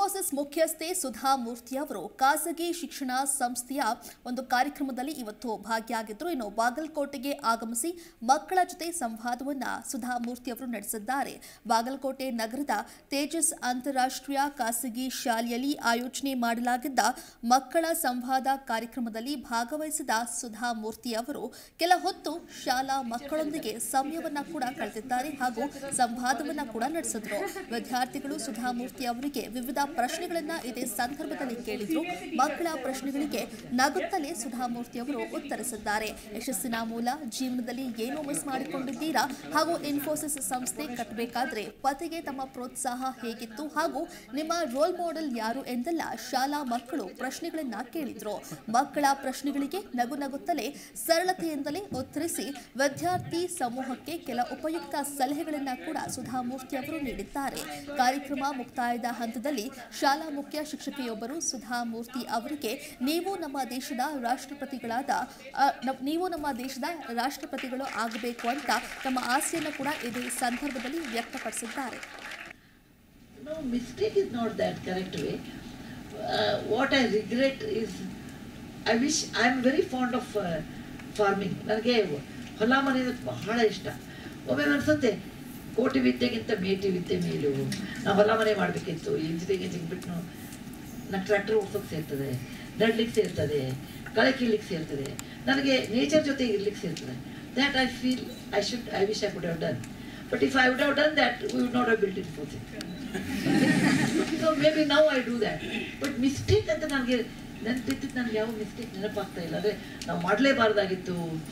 ಇನ್ಫೋಸಿಸ್ ಮುಖ್ಯಸ್ಥೆ ಸುಧಾ ಮೂರ್ತಿ ಅವರು ಖಾಸಗಿ ಶಿಕ್ಷಣ ಸಂಸ್ಥೆಯ ಒಂದು ಕಾರ್ಯಕ್ರಮದಲ್ಲಿ ಇವತ್ತು ಭಾಗಿಯಾಗಿದ್ದರು ಇನ್ನು ಬಾಗಲಕೋಟೆಗೆ ಆಗಮಿಸಿ ಮಕ್ಕಳ ಜೊತೆ ಸಂವಾದವನ್ನ ಸುಧಾ ಮೂರ್ತಿ ಅವರು ನಡೆಸಿದ್ದಾರೆ ಬಾಗಲಕೋಟೆ ನಗರದ ತೇಜಸ್ ಅಂತಾರಾಷ್ಟ್ರೀಯ ಖಾಸಗಿ ಶಾಲೆಯಲ್ಲಿ ಆಯೋಜನೆ ಮಾಡಲಾಗಿದ್ದ ಮಕ್ಕಳ ಸಂವಾದ ಕಾರ್ಯಕ್ರಮದಲ್ಲಿ ಭಾಗವಹಿಸಿದ ಸುಧಾ ಮೂರ್ತಿ ಅವರು ಕೆಲ ಹೊತ್ತು ಶಾಲಾ ಮಕ್ಕಳೊಂದಿಗೆ ಸಮಯವನ್ನ ಕೂಡ ಕಳೆದಿದ್ದಾರೆ ಹಾಗೂ ಸಂವಾದವನ್ನ ಕೂಡ ನಡೆಸಿದ್ರು ವಿದ್ಯಾರ್ಥಿಗಳು ಸುಧಾ ಮೂರ್ತಿ ಅವರಿಗೆ ವಿವಿಧ ಪ್ರಶ್ನೆಗಳನ್ನ ಇದೇ ಸಂದರ್ಭದಲ್ಲಿ ಕೇಳಿದ್ರು ಮಕ್ಕಳ ಪ್ರಶ್ನೆಗಳಿಗೆ ನಗುತ್ತಲೇ ಸುಧಾ ಮೂರ್ತಿ ಅವರು ಉತ್ತರಿಸಿದ್ದಾರೆ ಯಶಸ್ಸಿನ ಮೂಲ ಜೀವನದಲ್ಲಿ ಏನು ಮಿಸ್ ಮಾಡಿಕೊಂಡಿದ್ದೀರಾ ಹಾಗೂ ಇನ್ಫೋಸಿಸ್ ಸಂಸ್ಥೆ ಕಟ್ಟಬೇಕಾದ್ರೆ ಪತಿಗೆ ತಮ್ಮ ಪ್ರೋತ್ಸಾಹ ಹೇಗಿತ್ತು ಹಾಗೂ ನಿಮ್ಮ ರೋಲ್ ಮಾಡೆಲ್ ಯಾರು ಎಂದೆಲ್ಲ ಶಾಲಾ ಮಕ್ಕಳು ಪ್ರಶ್ನೆಗಳನ್ನ ಕೇಳಿದ್ರು ಮಕ್ಕಳ ಪ್ರಶ್ನೆಗಳಿಗೆ ನಗು ನಗುತ್ತಲೇ ಸರಳತೆಯಿಂದಲೇ ಉತ್ತರಿಸಿ ವಿದ್ಯಾರ್ಥಿ ಸಮೂಹಕ್ಕೆ ಕೆಲ ಉಪಯುಕ್ತ ಸಲಹೆಗಳನ್ನ ಕೂಡ ಸುಧಾ ಮೂರ್ತಿ ಅವರು ನೀಡಿದ್ದಾರೆ ಕಾರ್ಯಕ್ರಮ ಮುಕ್ತಾಯದ ಹಂತದಲ್ಲಿ ಶಾಲಾ ಮುಖ್ಯ ಶಿಕ್ಷಕಿಯೊಬ್ಬರು ಸುಧಾ ಮೂರ್ತಿ ಅವರಿಗೆ ನೀವು ನಮ್ಮ ದೇಶದ ರಾಷ್ಟ್ರಪತಿಗಳಾದ ಆ, ನ- ನೀವು ನಮ್ಮ ದೇಶದ ರಾಷ್ಟ್ರಪತಿಗಳು ಆಗಬೇಕು ಅಂತ ತಮ್ಮ ಆಸೆಯನ್ನು ಕೂಡ ಇದೇ ಸಂದರ್ಭದಲ್ಲಿ ವ್ಯಕ್ತಪಡಿಸಿದ್ದಾರೆ No, mistake is not that correct way. Uh, what I regret is, I wish I am very fond of uh, farming. ನನಗೆ ಹೊಲ ಮನೆ ಬಹಳ ಇಷ್ಟ ಒಮ್ಮೆ ಅನ್ಸುತ್ತೆ ಕೋಟಿ ವಿದ್ಯೆಗಿಂತ ಮೇಟಿ ವಿದ್ಯೆ ಮೇಲು ನಾವು ಹೊಲ ಮನೆ ಮಾಡಬೇಕಿತ್ತು ಇಂಜಿನಿಯರಿಂಗ್ ಸಿಗ್ಬಿಟ್ಟು ನಂಗೆ ಟ್ರ್ಯಾಕ್ಟರ್ ಓಡಿಸೋಕೆ ಸೇರ್ತದೆ ನಡ್ಲಿಕ್ಕೆ ಸೇರ್ತದೆ ಕಳೆ ಕೀಳ್ಲಿಕ್ಕೆ ಸೇರ್ತದೆ ನನಗೆ ನೇಚರ್ ಜೊತೆ ಇರ್ಲಿಕ್ಕೆ ಸೇರ್ತದೆ that I feel I should I wish I could have done but if I would have done that we would not have built in force so maybe now I do that but mistake ಅಂತ ನನಗೆ ನೆನಪಿದ್ದು ನನಗೆ ಯಾವ mistake ನೆನಪಾಗ್ತಾ ಇಲ್ಲ ಅಂದರೆ ನಾವು ಮಾಡಲೇಬಾರ್ದಾಗಿತ್ತು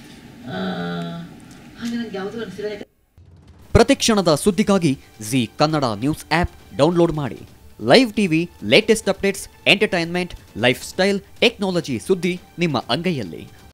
ಹಾಗೆ ನನಗೆ ಯಾವುದೂ ಅನಿಸಿಲ್ಲ ಯಾಕಂದ್ರೆ ಪ್ರತಿಕ್ಷಣದ ಸುದ್ದಿಗಾಗಿ Zee Kannada news app download ಮಾಡಿ live TV latest updates entertainment lifestyle technology ಸುದ್ದಿ ನಿಮ್ಮ ಅಂಗೈಯಲ್ಲಿ